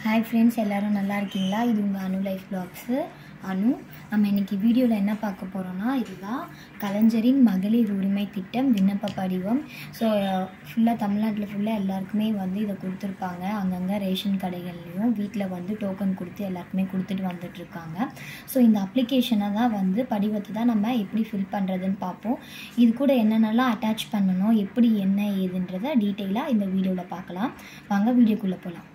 Hi friends எல்லாரும் நல்லா இருக்கீங்களா இது உங்கள் அனு லைஃப் பிளாக்ஸு அனு நம்ம இன்னைக்கு வீடியோவில் என்ன பார்க்க போகிறோம்னா இதுதான் கலைஞரின் மகளிர் உரிமை திட்டம் விண்ணப்ப படிவம் ஸோ ஃபுல்லாக தமிழ்நாட்டில் ஃபுல்லாக எல்லாருக்குமே வந்து இதை கொடுத்துருப்பாங்க அங்கங்கே ரேஷன் கடைகள்லையும் வீட்டில் வந்து டோக்கன் கொடுத்து எல்லாருக்குமே கொடுத்துட்டு வந்துட்டுருக்காங்க ஸோ இந்த அப்ளிகேஷனை தான் வந்து படிவத்தை தான் நம்ம எப்படி ஃபில் பண்ணுறதுன்னு பார்ப்போம் இது கூட என்னென்னலாம் அட்டாச் பண்ணணும் எப்படி என்ன ஏதுன்றதை டீட்டெயிலாக இந்த வீடியோவில் பார்க்கலாம் வாங்க வீடியோக்குள்ளே போகலாம்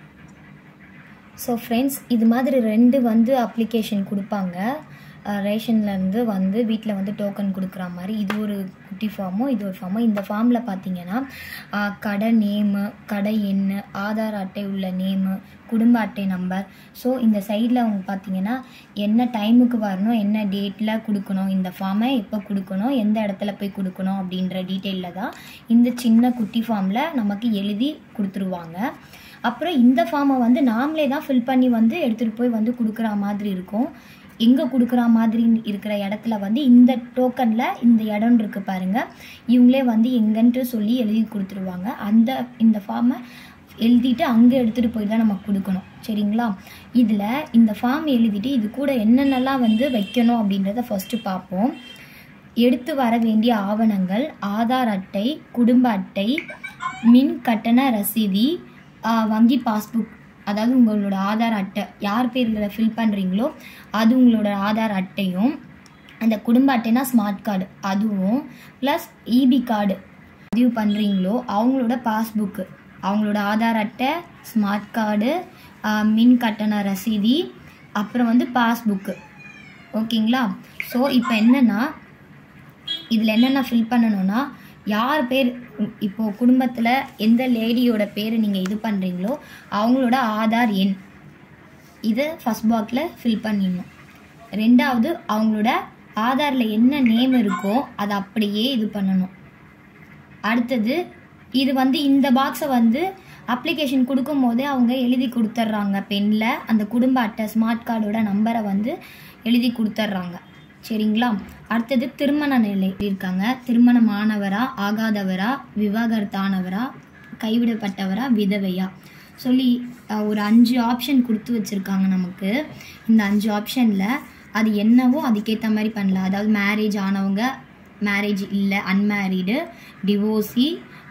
ஸோ ஃப்ரெண்ட்ஸ் இது மாதிரி ரெண்டு வந்து அப்ளிகேஷன் கொடுப்பாங்க ரேஷன்லேருந்து வந்து வீட்டில் வந்து டோக்கன் கொடுக்குற மாதிரி இது ஒரு குட்டி ஃபார்மும் இது ஒரு ஃபார்மும் இந்த ஃபார்மில் பார்த்தீங்கன்னா ஆஹ், கடை நேமு கடை எண்ணு ஆதார் அட்டை உள்ள நேமு குடும்ப அட்டை நம்பர் ஸோ இந்த சைடில் அவங்க பார்த்தீங்கன்னா என்ன டைமுக்கு வரணும் என்ன டேட்டில் கொடுக்கணும் இந்த ஃபார்மை எப்போ கொடுக்கணும் எந்த இடத்துல போய் கொடுக்கணும் அப்படின்ற டீட்டெயிலில் தான் இந்த சின்ன குட்டி ஃபார்மில் நமக்கு எழுதி கொடுத்துருவாங்க அப்புறம் இந்த ஃபார்மை வந்து நாமளே தான் ஃபில் பண்ணி வந்து எடுத்துகிட்டு போய் வந்து கொடுக்குற மாதிரி இருக்கும் எங்கே கொடுக்குற மாதிரி இருக்கிற இடத்துல வந்து இந்த டோக்கனில் இந்த இடம் இருக்குது பாருங்கள் இவங்களே வந்து எங்கன்ட்டு சொல்லி எழுதி கொடுத்துருவாங்க அந்த இந்த ஃபார்மை எழுதிட்டு அங்கே எடுத்துகிட்டு போய் தான் நம்ம கொடுக்கணும் சரிங்களா இதில் இந்த ஃபார்ம் எழுதிட்டு இது கூட என்னென்னலாம் வந்து வைக்கணும் அப்படின்றத ஃபஸ்ட்டு பார்ப்போம் எடுத்து வர வேண்டிய ஆவணங்கள் ஆதார் அட்டை குடும்ப அட்டை மின் கட்டண ரசீதி ஆ, வங்கி பாஸ்புக் அதாவது உங்களோட ஆதார் அட்டை யார் பேரில் ஃபில் பண்ணுறீங்களோ அது உங்களோட ஆதார் அட்டையும் அந்த குடும்ப அட்டைனா ஸ்மார்ட் கார்டு அதுவும் ப்ளஸ் இபி கார்டு பதிவு பண்ணுறீங்களோ அவங்களோட பாஸ்புக்கு அவங்களோட ஆதார் அட்டை ஸ்மார்ட் கார்டு மின் கட்டண ரசீதி அப்புறம் வந்து பாஸ்புக்கு ஓகேங்களா ஸோ இப்போ என்னென்னா இதில் என்னென்ன ஃபில் பண்ணணும்னா யார் பேர் உ- இப்போ குடும்பத்தில் எந்த லேடியோட பேர் நீங்கள் இது பண்ணுறீங்களோ அவங்களோட ஆதார் எண் இதை ஃபஸ்ட் பாக்ஸில் ஃபில் பண்ணிடணும் ரெண்டாவது அவங்களோட ஆதாரில் என்ன நேம் இருக்கோ அதை அப்படியே இது பண்ணணும் அடுத்தது இது வந்து இந்த பாக்ஸை வந்து அப்ளிகேஷன் கொடுக்கும் போதே அவங்க எழுதி கொடுத்துட்றாங்க பெனில் அந்த குடும்ப அட்டை ஸ்மார்ட் கார்டோட நம்பரை வந்து எழுதி கொடுத்துட்றாங்க சரிங்களா அடுத்தது திருமண நிலை இருக்காங்க திருமணமானவரா ஆகாதவரா விவாகரத்தானவரா கைவிடப்பட்டவரா விதவையா சொல்லி அஹ், ஒரு அஞ்சு ஆப்ஷன் கொடுத்து வச்சுருக்காங்க நமக்கு இந்த அஞ்சு ஆப்ஷனில் அது என்னவோ அதுக்கேற்ற மாதிரி பண்ணலாம் அதாவது மேரேஜ் ஆனவங்க மேரேஜ் இல்லை அன்மேரீடு டிவோர்ஸி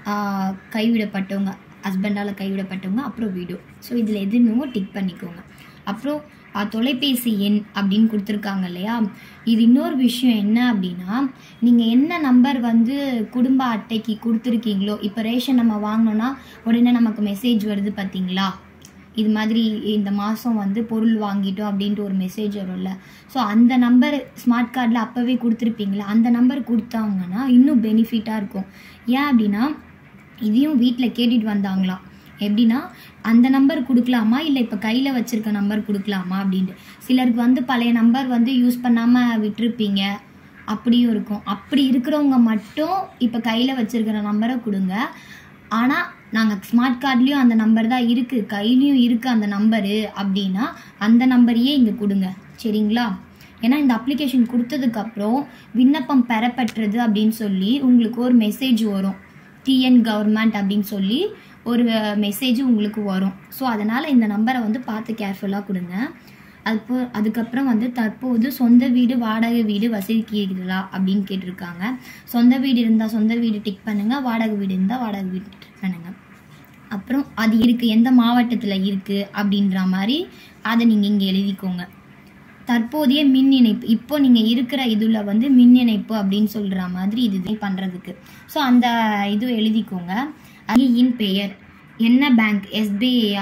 கைவிடப்பட்டவங்க ஹஸ்பண்டால் கைவிடப்பட்டவங்க அப்புறம் வீடு ஸோ இதில் எதுன்னு டிக் பண்ணிக்கோங்க அப்புறம் ஆ, தொலைபேசி எண் அப்படின்னு கொடுத்துருக்காங்க இல்லையா இது இன்னொரு விஷயம் என்ன அப்படின்னா நீங்கள் என்ன நம்பர் வந்து குடும்ப அட்டைக்கு கொடுத்துருக்கீங்களோ இப்போ ரேஷன் நம்ம வாங்கினோன்னா உடனே நமக்கு மெசேஜ் வருது பார்த்தீங்களா இது மாதிரி இந்த மாதம் வந்து பொருள் வாங்கிட்டோம் அப்படின்ட்டு ஒரு மெசேஜ் வரும்ல ஸோ அந்த நம்பர் ஸ்மார்ட் கார்டில் அப்போவே கொடுத்துருப்பீங்களா அந்த நம்பர் கொடுத்தாங்கன்னா இன்னும் பெனிஃபிட்டாக இருக்கும் ஏன் அப்படின்னா இதையும் வீட்டில் கேட்டுட்டு வந்தாங்களாம் எப்படின்னா அந்த நம்பர் கொடுக்கலாமா இல்லை இப்போ கையில் வச்சுருக்க நம்பர் கொடுக்கலாமா அப்படின்ட்டு சிலருக்கு வந்து பழைய நம்பர் வந்து யூஸ் பண்ணாமல் விட்டுருப்பீங்க அப்படியும் இருக்கும் அப்படி இருக்கிறவங்க மட்டும் இப்போ கையில் வச்சுருக்கிற நம்பரை கொடுங்க ஆனால் நாங்கள் ஸ்மார்ட் கார்ட்லேயும் அந்த நம்பர் தான் இருக்குது கையிலையும் இருக்குது அந்த நம்பரு அப்படின்னா அந்த நம்பரையே இங்கே கொடுங்க சரிங்களா ஏன்னா இந்த அப்ளிகேஷன் கொடுத்ததுக்கப்புறம் விண்ணப்பம் பெறப்பட்டது அப்படின்னு சொல்லி உங்களுக்கு ஒரு மெசேஜ் வரும் டிஎன் கவர்மெண்ட் அப்படின்னு சொல்லி ஒரு மெசேஜ் உங்களுக்கு வரும் ஸோ அதனால் இந்த நம்பரை வந்து பார்த்து கேர்ஃபுல்லாக கொடுங்க அதுப்போ அதுக்கப்புறம் வந்து தற்போது சொந்த வீடு வாடகை வீடு வசிக்கிறீர்களா அப்படின்னு கேட்டிருக்காங்க சொந்த வீடு இருந்தால் சொந்த வீடு டிக் பண்ணுங்கள் வாடகை வீடு இருந்தால் வாடகை வீடு டிக் பண்ணுங்கள் அப்புறம் அது இருக்குது எந்த மாவட்டத்தில் இருக்குது அப்படின்ற மாதிரி அதை நீங்கள் இங்கே எழுதிக்கோங்க தற்போதைய மின் இணைப்பு இப்போ நீங்கள் இருக்கிற இதில் வந்து மின் இணைப்பு அப்படின்னு சொல்கிற மாதிரி இது பண்ணுறதுக்கு ஸோ அந்த இது எழுதிக்கோங்க அணியின் பெயர் என்ன பேங்க் எஸ்பிஐயா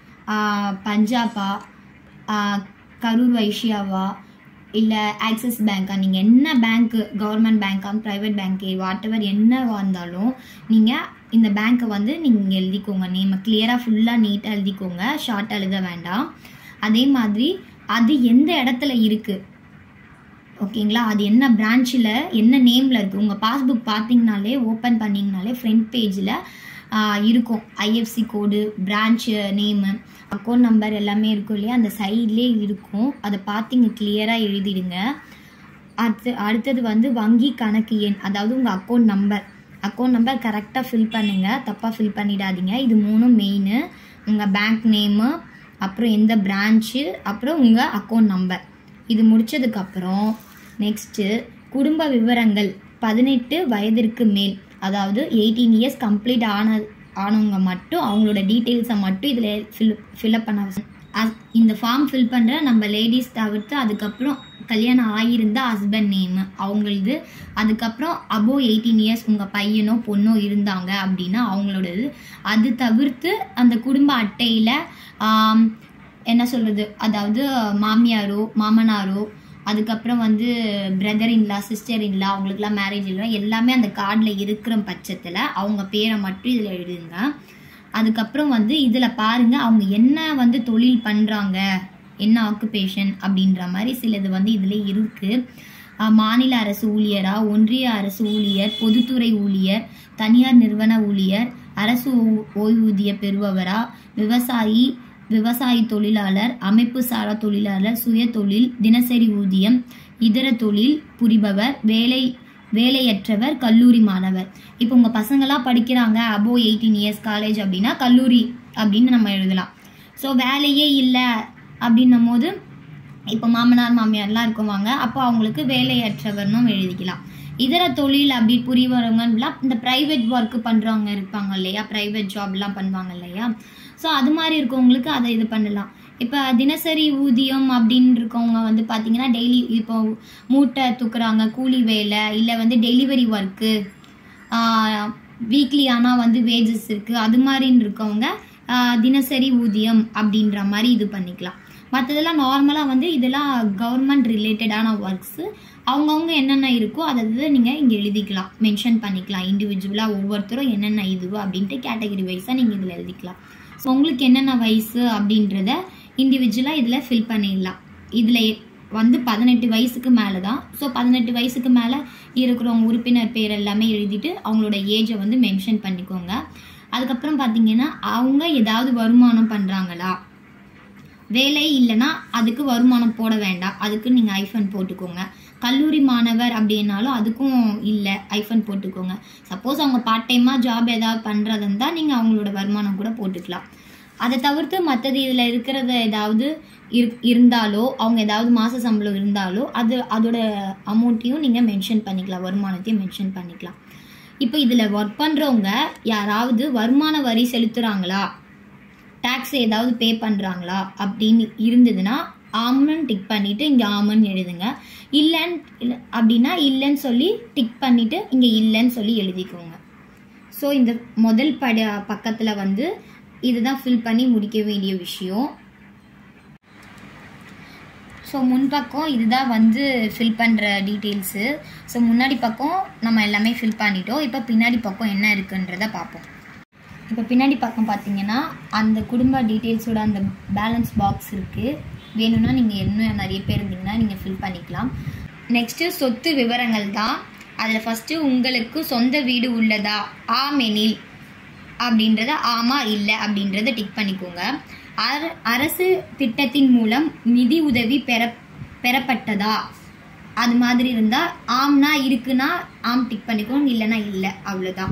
பஞ்சாபா ஆஹ், கரூர் வைஷ்யாவா இல்லை ஆக்சிஸ் பேங்க்கா நீங்கள் என்ன பேங்க்கு கவர்மெண்ட் பேங்க்கா ப்ரைவேட் பேங்க்கு வாட் எவர் என்னவா இருந்தாலும் நீங்கள் இந்த பேங்க்கை வந்து நீங்கள் எழுதிக்கோங்க நேமை கிளியராக ஃபுல்லாக நீட்டாக எழுதிக்கோங்க ஷார்ட்டாக எழுத வேண்டாம் அதே மாதிரி அது எந்த இடத்துல இருக்குது ஓகேங்களா அது என்ன பிரான்ச்சில் என்ன நேமில் இருக்குது உங்கள் பாஸ்புக் பார்த்தீங்கனாலே ஓப்பன் பண்ணிங்கனாலே ஃப்ரண்ட் பேஜில் இருக்கும் IFSC code branch name account number எல்லாமே இருக்கும் இல்லையா அந்த சைட்லேயே இருக்கும் அதை பார்த்து இங்கே கிளியராக எழுதிடுங்க அடுத்து அடுத்தது வந்து வங்கி கணக்கு எண் அதாவது உங்கள் அக்கௌண்ட் நம்பர் அக்கௌண்ட் நம்பர் கரெக்டாக ஃபில் பண்ணுங்கள் தப்பாக ஃபில் பண்ணிடாதீங்க இது மூணும் மெயின் உங்கள் பேங்க் நேமு அப்புறம் எந்த பிரான்ச்சு அப்புறம் உங்கள் அக்கௌண்ட் நம்பர் இது முடிச்சதுக்கப்புறம் நெக்ஸ்ட்டு குடும்ப விவரங்கள் பதினெட்டு வயதிற்கு மேல் அதாவது எயிட்டீன் இயர்ஸ் கம்ப்ளீட் ஆன ஆனவங்க மட்டும் அவங்களோட டீட்டெயில்ஸை மட்டும் இதில் ஃபில் ஃபில்அப் பண்ண அவசியம். அஸ்- இந்த ஃபார்ம் ஃபில் பண்ணுற நம்ம லேடிஸ் தவிர்த்து அதுக்கப்புறம் கல்யாணம் ஆகியிருந்தா ஹஸ்பண்ட் நேமு அவங்களது அதுக்கப்புறம் அபோவ் எயிட்டீன் இயர்ஸ் உங்கள் பையனோ பொண்ணோ இருந்தாங்க அப்படின்னா அவங்களோடது அது தவிர்த்து அந்த குடும்ப அட்டையில் என்ன சொல்கிறது அதாவது மாமியாரோ மாமனாரோ அதுக்கப்புறம் வந்து பிரதர் இன்லா சிஸ்டர் இன்லா அவங்களுக்குலாம் மேரேஜ் இல்லை எல்லாமே அந்த கார்டில் இருக்கிற பட்சத்தில் அவங்க பேரை மட்டும் இதில் எழுதுங்க அதுக்கப்புறம் வந்து இதில் பாருங்க அவங்க என்ன வந்து தொழில் பண்ணுறாங்க என்ன ஆக்குபேஷன் அப்படின்ற மாதிரி சிலது வந்து இதில் இருக்குது மாநில அரசு ஊழியரா ஒன்றிய அரசு ஊழியர் பொதுத்துறை ஊழியர் தனியார் நிறுவன ஊழியர் அரசு ஓ- ஓய்வூதிய பெறுபவரா விவசாயி விவசாய தொழிலாளர் அமைப்பு சாரா தொழிலாளர் சுய தொழில் தினசரி ஊதியம் இதர தொழில் புரிபவர் வேலை வேலையற்றவர் கல்லூரி மாணவர் இப்போ உங்கள் பசங்களாம் படிக்கிறாங்க அபோ எயிட்டீன் இயர்ஸ் காலேஜ் அப்படின்னா கல்லூரி அப்படின்னு நம்ம எழுதலாம் ஸோ வேலையே இல்லை அப்படின்னும் போது இப்போ மாமனார் மாமியார்லாம் இருக்குவாங்க அப்போ அவங்களுக்கு வேலையற்றவர்னும் எழுதிக்கலாம் இதர தொழில் அப்படி புரியவங்கலாம் இந்த ப்ரைவேட் ஒர்க் பண்ணுறவங்க இருப்பாங்க இல்லையா ப்ரைவேட் ஜாப்லாம் பண்ணுவாங்க இல்லையா ஸோ அது மாதிரி இருக்கவங்களுக்கு அதை இது பண்ணலாம் இப்போ தினசரி ஊதியம் அப்படின்னு இருக்கவங்க வந்து பார்த்தீங்கன்னா டெய்லி இப்போ மூட்டை தூக்குறாங்க கூலி வேலை இல்லை வந்து டெலிவரி ஒர்க்கு வீக்லி ஆனால் வந்து வேஜஸ் இருக்குது அது மாதிரின்னு இருக்கவங்க ஆஹ் தினசரி ஊதியம் அப்படின்ற மாதிரி இது பண்ணிக்கலாம் மற்றதெல்லாம் நார்மலாக வந்து இதெல்லாம் கவர்மெண்ட் ரிலேட்டடான ஒர்க்ஸு அவங்கவுங்க என்னென்ன இருக்கோ அதை நீங்கள் இங்கே எழுதிக்கலாம் மென்ஷன் பண்ணிக்கலாம் இண்டிவிஜுவலாக ஒவ்வொருத்தரும் என்னென்ன இதுவோ அப்படின்ட்டு கேட்டகரி வைஸாக நீங்கள் இதில் எழுதிக்கலாம் ஸோ உங்களுக்கு என்னென்ன வயசு அப்படின்றத இண்டிவிஜுவலாக இதில் ஃபில் பண்ணிடலாம் இதில் வந்து பதினெட்டு வயசுக்கு மேலே தான் ஸோ பதினெட்டு வயசுக்கு மேலே இருக்கிறவங்க உறுப்பினர் பேர் எல்லாமே எழுதிட்டு அவங்களோட ஏஜை வந்து மென்ஷன் பண்ணிக்கோங்க அதுக்கப்புறம் பார்த்தீங்கன்னா அவங்க ஏதாவது வருமானம் பண்ணுறாங்களா வேலை இல்லைன்னா அதுக்கு வருமானம் போட வேண்டாம் அதுக்கு நீங்கள் ஐஃபன் போட்டுக்கோங்க கல்லூரி மாணவர் அப்படின்னாலும் அதுக்கும் இல்லை ஐஃபன் போட்டுக்கோங்க சப்போஸ் அவங்க பார்ட் டைமாக ஜாப் ஏதாவது பண்ணுறதா இருந்தால் நீங்கள் அவங்களோட வருமானம் கூட போட்டுக்கலாம் அதை தவிர்த்து மற்றது இதில் இருக்கிறத ஏதாவது இரு இருந்தாலோ அவங்க ஏதாவது மாத சம்பளம் இருந்தாலோ அது அதோட அமௌண்ட்டையும் நீங்கள் மென்ஷன் பண்ணிக்கலாம் வருமானத்தையும் மென்ஷன் பண்ணிக்கலாம் இப்போ இதில் ஒர்க் பண்ணுறவங்க யாராவது வருமான வரி செலுத்துகிறாங்களா டேக்ஸ் ஏதாவது பே பண்ணுறாங்களா அப்படின்னு இருந்ததுன்னா ஆமன் டிக் பண்ணிவிட்டு இங்கே ஆமன் எழுதுங்க இல்லைன்னு இல்லை அப்படின்னா இல்லைன்னு சொல்லி டிக் பண்ணிவிட்டு இங்கே இல்லைன்னு சொல்லி எழுதிக்கோங்க ஸோ இந்த முதல் பட பக்கத்தில் வந்து இதுதான் ஃபில் பண்ணி முடிக்க வேண்டிய விஷயம் ஸோ முன்பக்கம் இதுதான் வந்து ஃபில் பண்ணுற டீட்டெயில்ஸு ஸோ முன்னாடி பக்கம் நம்ம எல்லாமே ஃபில் பண்ணிட்டோம் இப்போ பின்னாடி பக்கம் என்ன இருக்குன்றத பார்ப்போம் இப்போ பின்னாடி பக்கம் பார்த்தீங்கன்னா அந்த குடும்ப டீட்டெயில்ஸோட அந்த பேலன்ஸ் பாக்ஸ் இருக்குது வேணும்னா நீங்கள் இன்னும் நிறைய பேர் இருந்தீங்கன்னா நீங்கள் ஃபில் பண்ணிக்கலாம் நெக்ஸ்ட்டு சொத்து விவரங்கள் தான் அதில் ஃபஸ்ட்டு உங்களுக்கு சொந்த வீடு உள்ளதா ஆமெனில் அப்படின்றத ஆமா இல்லை அப்படின்றத டிக் பண்ணிக்கோங்க அர- அரசு திட்டத்தின் மூலம் நிதி உதவி பெற பெறப்பட்டதா அது மாதிரி இருந்தால் ஆம்னா இருக்குன்னா ஆம் டிக் பண்ணிக்கோங்க இல்லைன்னா இல்லை அவ்வளோதான்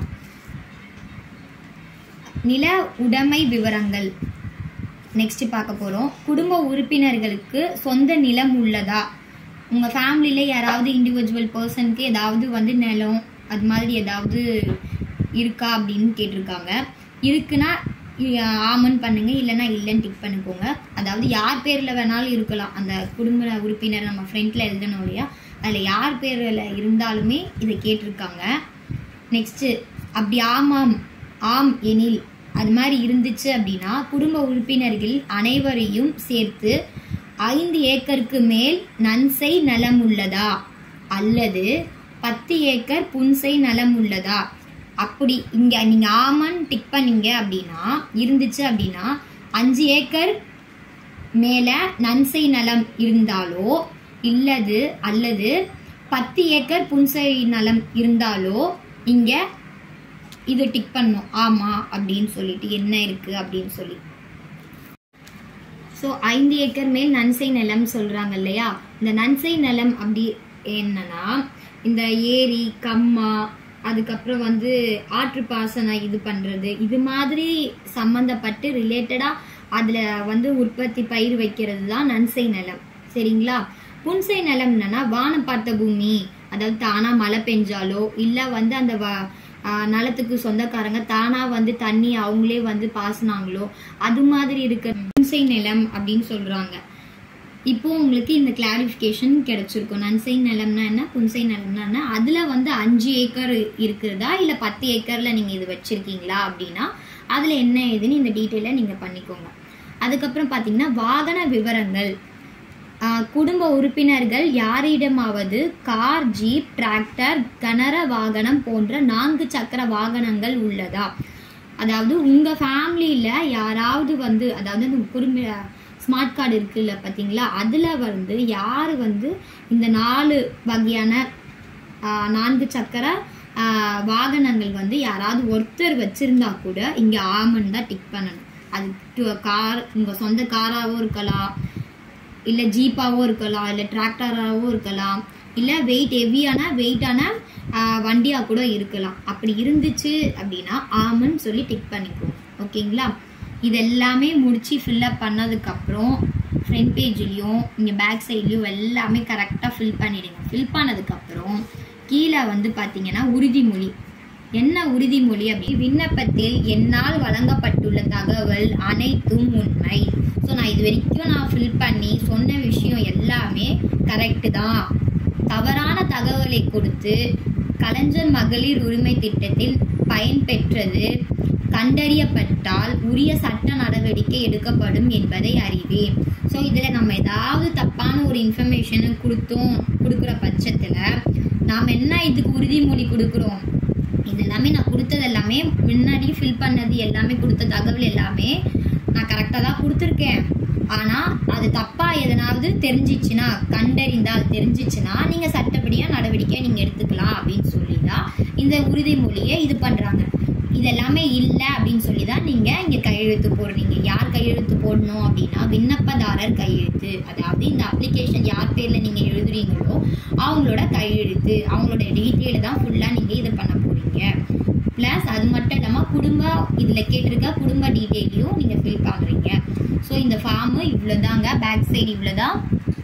நில உடைமை விவரங்கள் நெக்ஸ்ட் பார்க்க போகிறோம் குடும்ப உறுப்பினர்களுக்கு சொந்த நிலம் உள்ளதா உங்கள் ஃபேமிலியில் யாராவது இண்டிவிஜுவல் பர்சனுக்கு ஏதாவது வந்து நிலம் அது மாதிரி ஏதாவது இருக்கா அப்படின்னு கேட்டிருக்காங்க இருக்குன்னா இ- ஆமன் பண்ணுங்க இல்லைன்னா இல்லைன்னு டிக் பண்ணிக்கோங்க அதாவது யார் பேரில் வேணாலும் இருக்கலாம் அந்த குடும்ப உறுப்பினர் நம்ம ஃப்ரெண்டில் எழுதணும் இல்லையா அதில் யார் பேரில் இருந்தாலுமே இதை கேட்டிருக்காங்க நெக்ஸ்ட்டு அப்படி ஆமாம் ஆம் எனில் அது மாதிரி இருந்துச்சு அப்படின்னா குடும்ப உறுப்பினர்கள் அனைவரையும் சேர்த்து ஐந்து ஏக்கருக்கு மேல் நன்சை நலம் உள்ளதா அல்லது பத்து ஏக்கர் புன்சை நலம் உள்ளதா அப்படி இங்கே நீங்கள் ஆமன் டிக் பண்ணீங்க அப்படின்னா இருந்துச்சு அப்படின்னா அஞ்சு ஏக்கர் மேலே நன்சை நலம் இருந்தாலோ இல்லது அல்லது பத்து ஏக்கர் புன்சை நலம் இருந்தாலோ இங்கே இது டிக் பண்ணும் ஆமாம் அப்படின்னு சொல்லிட்டு என்ன இருக்குது அப்படின்னு சொல்லி ஸோ ஐந்து ஏக்கர் மேல் நன்சை நிலம் சொல்கிறாங்க இல்லையா இந்த நன்சை நிலம் அப்படி என்னன்னா இந்த ஏரி கம்மா அதுக்கப்புறம் வந்து ஆற்று பாசனம் இது பண்ணுறது இது மாதிரி சம்மந்தப்பட்டு ரிலேட்டடாக அதில் வந்து உற்பத்தி பயிர் வைக்கிறது தான் நன்சை நிலம் சரிங்களா புன்சை நிலம் என்னன்னா வானம் பார்த்த பூமி அதாவது தானா மழை பெஞ்சாலோ இல்லை வந்து அந்த வ- ஆஹ் நிலத்துக்கு சொந்தக்காரங்க தானா வந்து தண்ணி அவங்களே வந்து பாசுனாங்களோ அது மாதிரி இருக்க புன்சை நிலம் அப்படின்னு சொல்றாங்க இப்போ உங்களுக்கு இந்த கிளாரிஃபிகேஷன் கிடைச்சிருக்கும் நன்சை நிலம்னா என்ன புன்சை நிலம்னா என்ன அதுல வந்து அஞ்சு ஏக்கர் இருக்கிறதா இல்ல பத்து ஏக்கர்ல நீங்க இது வச்சிருக்கீங்களா அப்படின்னா அதுல என்ன ஏதுன்னு இந்த டீட்டெயில நீங்க பண்ணிக்கோங்க அதுக்கப்புறம் பாத்தீங்கன்னா வாகன விவரங்கள் ஆஹ் குடும்ப உறுப்பினர்கள் யாரிடமாவது கார் ஜீப் டிராக்டர் கனர வாகனம் போன்ற நான்கு சக்கர வாகனங்கள் உள்ளதா அதாவது உங்க ஃபேமிலியில யாராவது வந்து அதாவது இந்த குடும்ப ஸ்மார்ட் கார்டு இருக்குல்ல பாத்தீங்களா அதுல வந்து யாரு வந்து இந்த நாலு வகையான ஆஹ், நான்கு சக்கர ஆஹ், வாகனங்கள் வந்து யாராவது ஒருத்தர் வச்சிருந்தா கூட இங்க ஆமன் தான் டிக் பண்ணணும் அது கார் உங்க சொந்த காராவும் இருக்கலாம் இல்ல ஜீப்பாவோ இருக்கலாம் இல்ல டிராக்டராவோ இருக்கலாம் இல்ல வெயிட் ஹெவியான வெயிட்டான வண்டியா கூட இருக்கலாம் அப்படி இருந்துச்சு அப்படின்னா ஆமன்னு சொல்லி டிக் பண்ணிக்குவோம் ஓகேங்களா இது எல்லாமே முடிச்சு ஃபில்அப் பண்ணதுக்கு அப்புறம் ஃப்ரண்ட் பேஜ்லயும் இங்க பேக் சைட்லயும் எல்லாமே கரெக்டா ஃபில் பண்ணிடுங்க ஃபில் பண்ணதுக்கு அப்புறம் கீழே வந்து பாத்தீங்கன்னா உறுதிமொழி என்ன உறுதிமொழி அப்படி விண்ணப்பத்தில் என்னால் வழங்கப்பட்டுள்ள தகவல் அனைத்தும் உண்மை ஸோ நான் இது வரைக்கும் நான் ஃபில் பண்ணி சொன்ன விஷயம் எல்லாமே கரெக்டு தான் தவறான தகவலை கொடுத்து கலைஞர் மகளிர் உரிமை திட்டத்தில் பயன்பெற்றது கண்டறியப்பட்டால் உரிய சட்ட நடவடிக்கை எடுக்கப்படும் என்பதை அறிவேன் ஸோ இதில் நம்ம ஏதாவது தப்பான ஒரு இன்ஃபர்மேஷனை கொடுத்தோம் கொடுக்குற பட்சத்தில் நாம் என்ன இதுக்கு உறுதிமொழி கொடுக்குறோம் இது எல்லாமே நான் கொடுத்தது எல்லாமே முன்னாடி ஃபில் பண்ணது எல்லாமே கொடுத்த தகவல் எல்லாமே நான் கரெக்டாக தான் கொடுத்துருக்கேன் ஆனால் அது தப்பாக எதனாவது தெரிஞ்சிச்சுன்னா கண்டறிந்தால் தெரிஞ்சிச்சுன்னா நீங்கள் சட்டப்படியாக நடவடிக்கை நீங்கள் எடுத்துக்கலாம் அப்படின்னு சொல்லி தான் இந்த உறுதிமொழியை இது பண்ணுறாங்க இது எல்லாமே இல்லை அப்படின்னு சொல்லி தான் நீங்கள் இங்கே கையெழுத்து போடுறீங்க யார் கையெழுத்து போடணும் அப்படின்னா விண்ணப்பதாரர் கையெழுத்து அதாவது இந்த அப்ளிகேஷன் யார் பேரில் நீங்கள் எழுதுறீங்களோ அவங்களோட கையெழுத்து அவங்களோட டீட்டெயில் தான் ஃபுல்லாக நீங்கள் இது பண்ண போறீங்க ப்ளஸ் அது மட்டும் இல்லாமல் குடும்ப இதில் கேட்டிருக்க குடும்ப டீட்டெயிலையும் நீங்கள் ஃபில் பண்ணுறீங்க ஸோ இந்த ஃபார்மு இவ்வளோதாங்க பேக் சைடு இவ்வளோதான்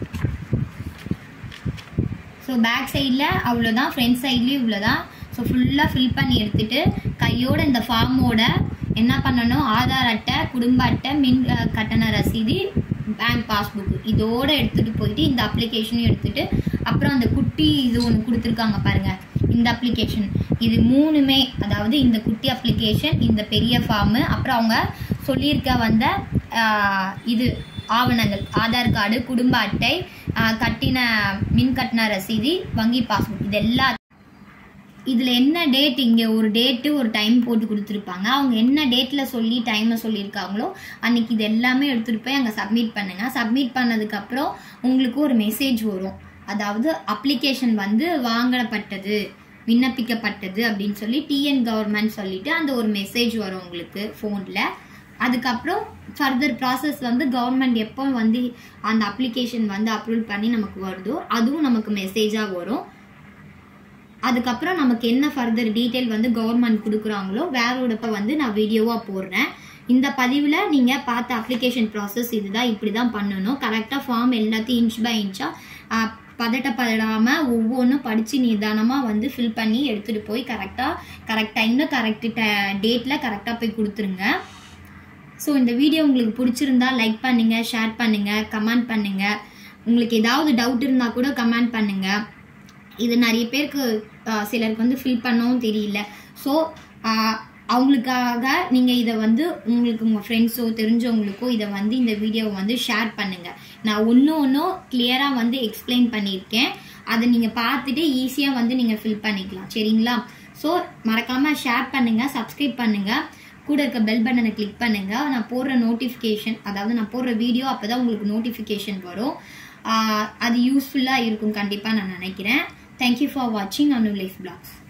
ஸோ பேக் சைடில் அவ்வளோதான் ஃப்ரண்ட் சைட்லேயும் இவ்வளோதான் ஸோ ஃபுல்லாக ஃபில் பண்ணி எடுத்துட்டு கையோட இந்த ஃபார்மோட என்ன பண்ணணும் ஆதார் அட்டை குடும்ப அட்டை மின் அஹ், கட்டண ரசீது பேங்க் பாஸ்புக் இதோட எடுத்துட்டு போயிட்டு இந்த அப்ளிகேஷனையும் எடுத்துட்டு அப்புறம் அந்த குட்டி இது ஒன்று கொடுத்துருக்காங்க பாருங்க இந்த அப்ளிகேஷன் இது மூணுமே அதாவது இந்த குட்டி அப்ளிகேஷன் இந்த பெரிய ஃபார்மு அப்புறம் அவங்க சொல்லியிருக்க வந்த ஆஹ், இது ஆவணங்கள் ஆதார் கார்டு குடும்ப அட்டை ஆஹ், கட்டின மின் கட்டண ரசீது வங்கி பாஸ்புக் இது எல்லா இதில் என்ன டேட் இங்கே ஒரு டேட்டு ஒரு டைம் போட்டு கொடுத்துருப்பாங்க அவங்க என்ன டேட்டில் சொல்லி டைமை சொல்லியிருக்காங்களோ அன்னைக்கு இது எல்லாமே எடுத்துகிட்டு போய் அங்கே சப்மிட் பண்ணுங்கள் சப்மிட் பண்ணதுக்கப்புறம் உங்களுக்கு ஒரு மெசேஜ் வரும் அதாவது அப்ளிகேஷன் வந்து வாங்கப்பட்டது விண்ணப்பிக்கப்பட்டது அப்படின்னு சொல்லி டிஎன் கவர்மெண்ட் சொல்லிட்டு அந்த ஒரு மெசேஜ் வரும் உங்களுக்கு ஃபோனில் அதுக்கப்புறம் ஃபர்தர் ப்ராசஸ் வந்து கவர்மெண்ட் எப்போ வந்து அந்த அப்ளிகேஷன் வந்து அப்ரூவல் பண்ணி நமக்கு வருதோ அதுவும் நமக்கு மெசேஜாக வரும் அதுக்கப்புறம் நமக்கு என்ன ஃபர்தர் டீட்டெயில் வந்து கவர்மெண்ட் கொடுக்குறாங்களோ வேறோடப்ப வந்து நான் வீடியோவாக போடுறேன் இந்த பதிவில் நீங்கள் பார்த்த அப்ளிகேஷன் ப்ராசஸ் இதுதான் இப்படி தான் பண்ணணும் கரெக்டாக ஃபார்ம் எல்லாத்தையும் இன்ச் பை இன்ச்சாக பதட்டப்படாமல் ஒவ்வொன்றும் படித்து நிதானமாக வந்து ஃபில் பண்ணி எடுத்துகிட்டு போய் கரெக்டாக கரெக்ட் டைமில் கரெக்ட் டேட்டில் கரெக்டாக போய் கொடுத்துருங்க ஸோ இந்த வீடியோ உங்களுக்கு பிடிச்சிருந்தா லைக் பண்ணுங்க ஷேர் பண்ணுங்க கமெண்ட் பண்ணுங்க உங்களுக்கு ஏதாவது டவுட் இருந்தால் கூட கமெண்ட் பண்ணுங்க இது நிறைய பேருக்கு ஆஹ், சிலருக்கு வந்து ஃபில் பண்ணவும் தெரியல ஸோ அவங்களுக்காக நீங்கள் இதை வந்து உங்களுக்கு உங்கள் ஃப்ரெண்ட்ஸோ தெரிஞ்சவங்களுக்கோ இதை வந்து இந்த வீடியோவை வந்து ஷேர் பண்ணுங்கள் நான் ஒன்று ஒன்றும் கிளியராக வந்து எக்ஸ்பிளைன் பண்ணியிருக்கேன் அதை நீங்கள் பார்த்துட்டு ஈஸியாக வந்து நீங்கள் ஃபில் பண்ணிக்கலாம் சரிங்களா ஸோ மறக்காமல் ஷேர் பண்ணுங்கள் சப்ஸ்கிரைப் பண்ணுங்கள் கூட இருக்க பெல் பட்டனை கிளிக் பண்ணுங்கள் நான் போடுற நோட்டிஃபிகேஷன் அதாவது நான் போடுற வீடியோ அப்போ தான் உங்களுக்கு நோட்டிஃபிகேஷன் வரும் ஆஹ் அது யூஸ்ஃபுல்லாக இருக்கும் கண்டிப்பாக நான் நினைக்கிறேன் தேங்க்யூ ஃபார் வாட்சிங் அனு லைஃப் பிளாக்ஸ்